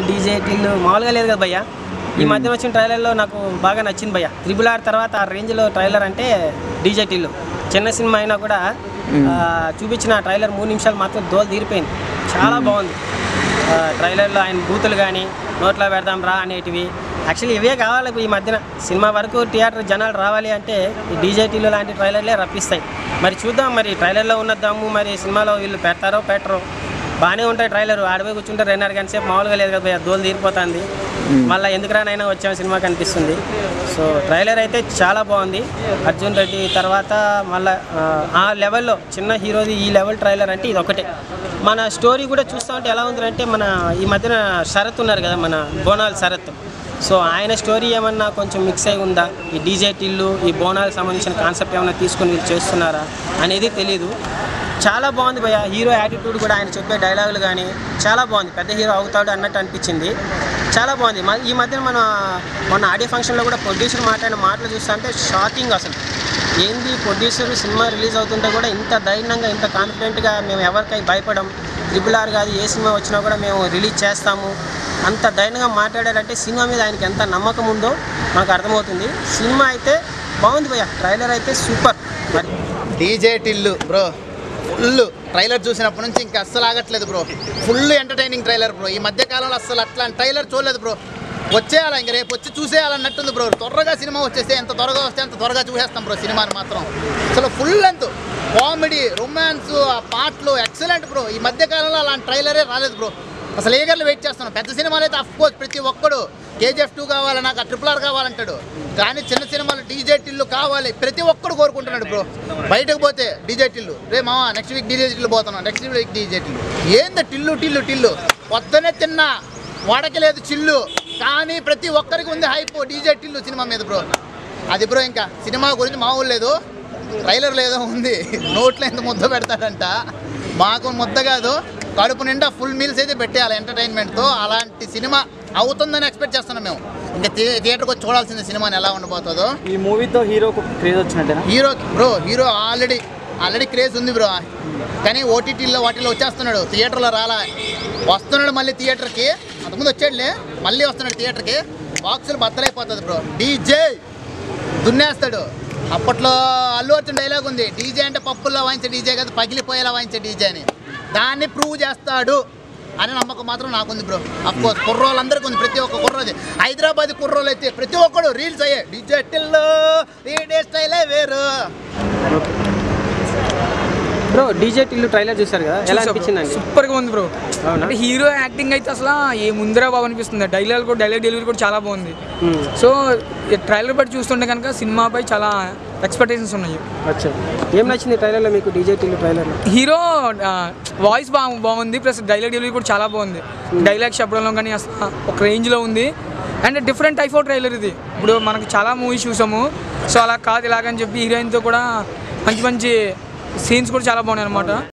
DJ Tillu మామూలుగా లేదు కదా భయ్య ఈ మధ్య వచ్చిన ట్రైలర్లో నాకు బాగా నచ్చింది భయ్య త్రిబుల్ ఆర్ తర్వాత ఆ రేంజ్లో ట్రైలర్ అంటే డీజే టిల్లు చిన్న సినిమా అయినా కూడా ఆ, చూపించిన ట్రైలర్ మూడు నిమిషాలు మాత్రం దోలు తీరిపోయింది చాలా బాగుంది ఆ, ట్రైలర్లో ఆయన బూతులు కానీ నోట్లో పెడదాం రా అనేటివి యాక్చువల్లీ ఇవే కావాలి ఈ మధ్యన సినిమా వరకు థియేటర్ జనాలు రావాలి అంటే ఈ డీజేటీలు లాంటి ట్రైలర్లే రప్పిస్తాయి మరి చూద్దాం మరి ట్రైలర్లో ఉన్న దమ్ము మరి సినిమాలో వీళ్ళు పెడతారో పెట్టరో బాగానే ఉంటాయి ట్రైలర్ ఆడిపోయి కూర్చుంటే రెండున్నర గంట సేపు మామూలుగా లేదు కదా భయ్యా, దోలు తీరిపోతుంది మళ్ళీ ఎందుకు రానైనా వచ్చాం సినిమా కనిపిస్తుంది సో ట్రైలర్ అయితే చాలా బాగుంది అర్జున్ రెడ్డి తర్వాత మళ్ళీ ఆ లెవెల్లో చిన్న హీరోది ఈ లెవెల్ ట్రైలర్ అంటే ఇది ఒకటే మన స్టోరీ కూడా చూస్తూ ఉంటే ఎలా ఉందంటే మన ఈ మధ్యన శరత్ ఉన్నారు కదా మన బోనాల్ శరత్ సో ఆయన స్టోరీ ఏమన్నా కొంచెం మిక్స్ అయి ఉందా ఈ డీజే టిల్లు ఈ బోనాలకు సంబంధించిన కాన్సెప్ట్ ఏమన్నా తీసుకొని వీళ్ళు చేస్తున్నారా అనేది తెలీదు చాలా బాగుంది భయ్య హీరో యాటిట్యూడ్ కూడా ఆయన చెప్పే డైలాగులు కానీ చాలా బాగుంది పెద్ద హీరో అవుతాడు అన్నట్టు అనిపించింది చాలా బాగుంది మ- ఈ మధ్యన మన మొన్న ఆడియో ఫంక్షన్లో కూడా ప్రొడ్యూసర్ మాట్లాడిన మాటలు చూస్తుంటే షాకింగ్ అసలు ఏంది ప్రొడ్యూసర్ సినిమా రిలీజ్ అవుతుంటే కూడా ఇంత ధైర్యంగా ఇంత కాన్ఫిడెంట్గా మేము ఎవరికై భయపడం ట్రిపుల్ ఆర్ కాదు ఏ సినిమా వచ్చినా కూడా మేము రిలీజ్ చేస్తాము అంత ధైర్యంగా మాట్లాడారంటే సినిమా మీద ఆయనకి ఎంత నమ్మకం ఉందో మాకు అర్థమవుతుంది సినిమా అయితే బాగుంది భయ్య ట్రైలర్ అయితే సూపర్ మరి DJ Tillu bro full trailer చూసినప్పటి నుంచి ఇంకా అస్సలు ఆగట్లేదు bro full entertaining trailer bro ఈ మధ్య కాలంలో అస్సలు అట్లా ట్రైలర్ చూడలేదు బ్రో వచ్చేయాలి ఇంక రేపు వచ్చి చూసేయాలన్నట్టుంది బ్రో త్వరగా సినిమా వచ్చేస్తే ఎంత త్వరగా వస్తే అంత త్వరగా చూసేస్తాం బ్రో సినిమాని మాత్రం అసలు ఫుల్ లెంత్ కామెడీ రొమాన్స్ ఆ పాటలు ఎక్సలెంట్ బ్రో ఈ మధ్య కాలంలో అలాంటి ట్రైలరే రాలేదు బ్రో అసలు ఏగర్లు వెయిట్ చేస్తున్నాం పెద్ద సినిమాలు అయితే అఫ్ కోర్స్ ప్రతి ఒక్కడు కేజీఎఫ్ టూ కావాలి నాకు ట్రిపుల్ ఆర్ కావాలంటాడు కానీ చిన్న సినిమాలు డీజే టిల్లు కావాలి ప్రతి ఒక్కడు కోరుకుంటున్నాడు బ్రో బయటకు పోతే డీజే టిల్లు రే మామ నెక్స్ట్ వీక్ డీజే టిల్లు పోతున్నాం నెక్స్ట్ వీక్ డీజే టిల్లు ఏంది టిల్లు టిల్లు టిల్లు పొద్దునే తిన్నా వాడకి లేదు చిల్లు కానీ ప్రతి ఒక్కరికి ఉంది హైప్ డీజే టిల్లు సినిమా మీద బ్రో అది బ్రో ఇంకా సినిమా గురించి మామూలు లేదు ట్రైలర్ లేదో ఉంది నోట్లో ఎంత ముద్ద పెడతాడంట మాకు ముద్ద కాదు కడుపు నిండా ఫుల్ మీల్స్ అయితే పెట్టేయాలి ఎంటర్టైన్మెంట్తో అలాంటి సినిమా అవుతుందని ఎక్స్పెక్ట్ చేస్తున్నాం మేము ఇంకా థియే- థియేటర్కి వచ్చి చూడాల్సింది సినిమాని ఎలా ఉండబోతుందో ఈ మూవీతో హీరోకు క్రేజ్ వచ్చినట్టేనా hero bro hero already already craze ఉంది బ్రో కానీ ఓటీటీలో వాటిలో వచ్చేస్తున్నాడు థియేటర్లో రాలా వస్తున్నాడు మళ్ళీ థియేటర్కి అంతకుముందు వచ్చాడులే మళ్ళీ వస్తున్నాడు థియేటర్కి బాక్సులు బద్దలైపోతుంది బ్రో డీజే దున్నేస్తాడు అప్పట్లో అల్లు అర్జున్ డైలాగ్ ఉంది డీజే అంటే పప్పుల్లో వాయించే డీజే కాదు పగిలిపోయేలా వాయించే డీజే అని దాన్ని ప్రూవ్ చేస్తాడు అని నమ్మకం మాత్రం నాకుంది బ్రో అఫ్ కోర్స్ కుర్రోళ్ళందరికీ ఉంది ప్రతి ఒక్క కుర్రోది హైదరాబాద్ కుర్రోళ్ళు అయితే ప్రతి ఒక్కడు రీల్స్ అయ్యే డీజే టిల్లు డీజే స్టైలే వేరు బ్రో డీజే టిల్లు ట్రైలర్ చూసారు కదా ఎలా అనిపించిందండి సూపర్ గా ఉంది బ్రో అవునా? అంటే హీరో యాక్టింగ్ అయితే అసలు ఏ ముందర బాగా అనిపిస్తుంది డైలాగ్ కూడా డైలాగ్ డెలివరీ కూడా చాలా బాగుంది మ్మ్. సో ట్రైలర్ బట్టి చూస్తుంటే కనుక సినిమాపై చాలా ఎక్స్పెక్టేషన్స్ ఉన్నాయి అచ్చా ఏం నచ్చింది ట్రైలర్లో మీకు డీజే టిల్లు ట్రైలర్లో హీరో వాయిస్ బా బాగుంది ప్లస్ డైలాగ్ డెలివరీ కూడా చాలా బాగుంది డైలాగ్ చెప్పడంలో కానీ అసలు ఒక రేంజ్లో ఉంది and different type of trailer ఇది ఇప్పుడు మనకి చాలా మూవీస్ చూసాము సో అలా కాదు ఇలాగని చెప్పి హీరోయిన్తో కూడా మంచి మంచి సీన్స్ కూడా చాలా బాగున్నాయి అనమాట